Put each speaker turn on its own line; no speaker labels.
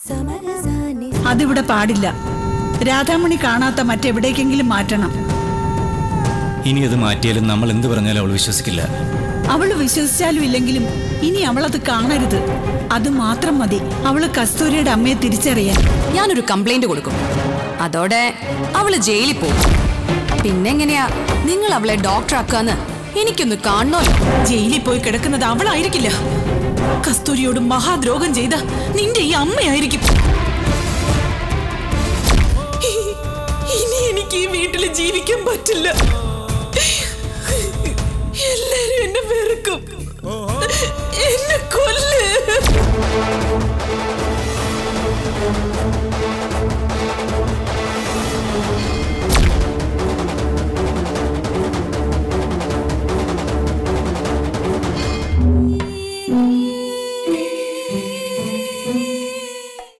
അതിവിടെ പാടില്ല രാധാമണി കാണാത്ത മറ്റെവിടേക്കെങ്കിലും മാറ്റണം
ഇനി അത് മാറ്റിയാലും നമ്മൾ എന്ത് പറഞ്ഞാലും അവൾ വിശ്വസിക്കില്ല
അവള് വിശ്വസിച്ചാലും ഇല്ലെങ്കിലും ഇനി അവളത് കാണരുത് അത് മാത്രം മതി അവള് കസ്തൂരിയുടെ അമ്മയെ തിരിച്ചറിയാൻ
ഞാനൊരു കംപ്ലൈന്റ് കൊടുക്കും അതോടെ അവള് ജയിലിൽ പോകും പിന്നെങ്ങനെയാ നിങ്ങൾ അവളെ ഡോക്ടർ ആക്കാന്ന് എനിക്കൊന്ന് കാണണമല്ലോ
ജയിലിൽ പോയി കിടക്കുന്നത് അവളായിരിക്കില്ല കസ്തൂരിയോട് മഹാദ്രോഹം ചെയ്ത നിന്റെ ഈ അമ്മയായിരിക്കും ഇനി എനിക്ക് ഈ വീട്ടിൽ ജീവിക്കാൻ പറ്റില്ല എല്ലാരും എന്നെ വെറുക്കും എന്നെ കൊല്ല്